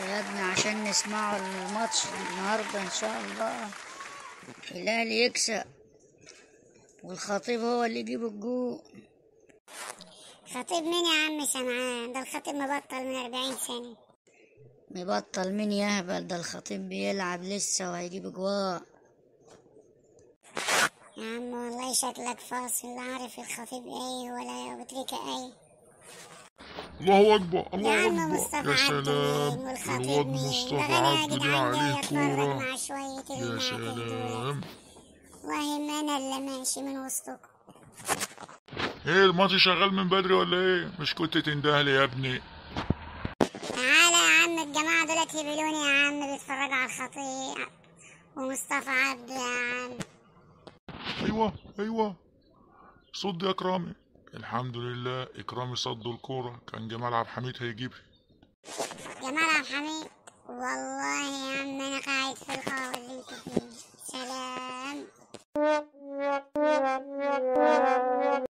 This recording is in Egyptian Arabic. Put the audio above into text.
يا ابني عشان نسمعوا الماتش النهارده ان شاء الله الاهلي يكسب والخطيب هو اللي يجيب الجول خطيب مين يا عم سمعان ده الخطيب مبطل من أربعين سنة مبطل مين يهبل ده الخطيب بيلعب لسه وهيجيب جوال يا عم والله شكلك فاصل لا عارف الخطيب ايه ولا أبو تريكة ايه الله اكبر الله يا عم اكبر مصطفى يا عبده سلام مين والخطيب الواد مين مصطفى ده غني يا عبده دي جدعان عليه جاي اتفرج كورة مع شوية يا المعتاد دول سلام والله ما انا اللي ماشي من وسطكم ايه الماتش شغال من بدري ولا ايه مش كنت تندهلي يا ابني تعالى يا عم الجماعة دول يبلوني يا عم بيتفرجوا على الخطيب ومصطفى عبده يا عم ايوه ايوه صد يا اكرامي الحمد لله اكرامي صد الكورة كان جمال عبد الحميد هيجيبها جمال عبد الحميد والله يا عم انا قاعد في القهوة